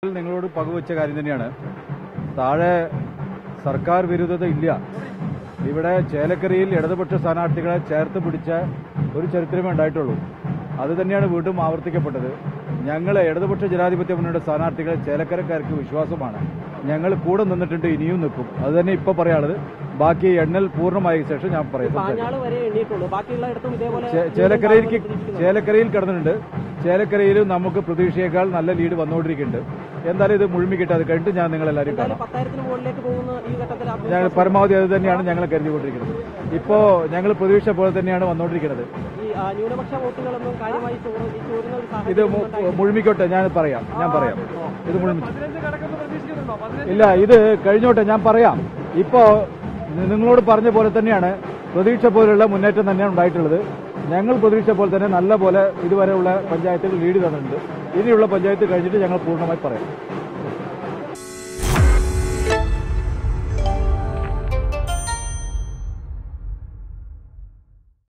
നിങ്ങളോട് പങ്കുവച്ച കാര്യം തന്നെയാണ് താഴെ സർക്കാർ വിരുദ്ധത ഇല്ല ഇവിടെ ചേലക്കരയിൽ ഇടതുപക്ഷ സ്ഥാനാർത്ഥികളെ ചേർത്ത് പിടിച്ച ഒരു ചരിത്രമേ ഉണ്ടായിട്ടുള്ളൂ അത് തന്നെയാണ് വീണ്ടും ആവർത്തിക്കപ്പെട്ടത് ഞങ്ങൾ ഇടതുപക്ഷ ജനാധിപത്യ മുന്നണിയുടെ സ്ഥാനാർത്ഥികളെ ചേലക്കരക്കാർക്ക് വിശ്വാസമാണ് ഞങ്ങൾ കൂടെ നിന്നിട്ടുണ്ട് ഇനിയും നിൽക്കും അത് തന്നെ ഇപ്പൊ പറയാനുള്ളത് ബാക്കി എണ്ണൽ പൂർണ്ണമായ ശേഷം ഞാൻ പറയാം സംസാരിക്കാം. പാഞ്ഞാള് വരെ എണ്ണിയിട്ടുള്ളൂ ബാക്കിയുള്ള ഇടത്തും ഇതേപോലെ ചേ- ചേലക്കരയിലേക്ക് ചേലക്കരയിൽ കടന്നിട്ടുണ്ട് ചേലക്കരയിലും നമുക്ക് പ്രതീക്ഷയേക്കാൾ നല്ല ലീഡ് വന്നുകൊണ്ടിരിക്കുന്നുണ്ട് എന്തായാലും ഇത് മുഴുമിക്കിട്ട് അത് കഴിഞ്ഞിട്ട് ഞാൻ നിങ്ങളെല്ലാവരും എന്തായാലും കാണാം പത്തായിരത്തിന് മുകളിലേക്ക് പോകുന്ന ഈ ഘട്ടത്തിൽ ഞങ്ങൾ ആത്മവിശ്വാസം പരമാവധി അത് തന്നെയാണ് ഞങ്ങൾ കരുതിക്കൊണ്ടിരിക്കുന്നത് ഇപ്പോ ഞങ്ങൾ പ്രതീക്ഷ പോലെ തന്നെയാണ് വന്നുകൊണ്ടിരിക്കുന്നത് ഈ ആ, ന്യൂനപക്ഷ വോട്ടുകളൊന്നും കാര്യമായി ചോറ് ഈ ചോരുന്ന ഒരു ഇത് സാഹചര്യം മു- ഉണ്ടായി- മുഴുമിക്കോട്ടെ ഞാൻ പറയാം ഞാൻ പറയാം ഇത് മുഴുമിച്ചു പതിനഞ്ച് കടക്കുന്ന പ്രതീക്ഷിക്കുന്നുണ്ടോ പതിനഞ്ച് ഇല്ല ഇത് കഴിഞ്ഞോട്ടെ ഞാൻ പറയാം ഇപ്പോ നി- നിങ്ങളോട് പറഞ്ഞ പോലെ തന്നെയാണ് പ്രതീക്ഷ പോലുള്ള മുന്നേറ്റം തന്നെയാണ് ഉണ്ടായിട്ടുള്ളത് ഞങ്ങൾ പ്രതീക്ഷ പോലെ തന്നെ നല്ല പോലെ ഇതുവരെയുള്ള പഞ്ചായത്തുകൾ ലീഡ് തന്നിട്ടുണ്ട് ഇനിയുള്ള പഞ്ചായത്ത് കഴിഞ്ഞിട്ട് ഞങ്ങൾ പൂർണ്ണമായി പറയാം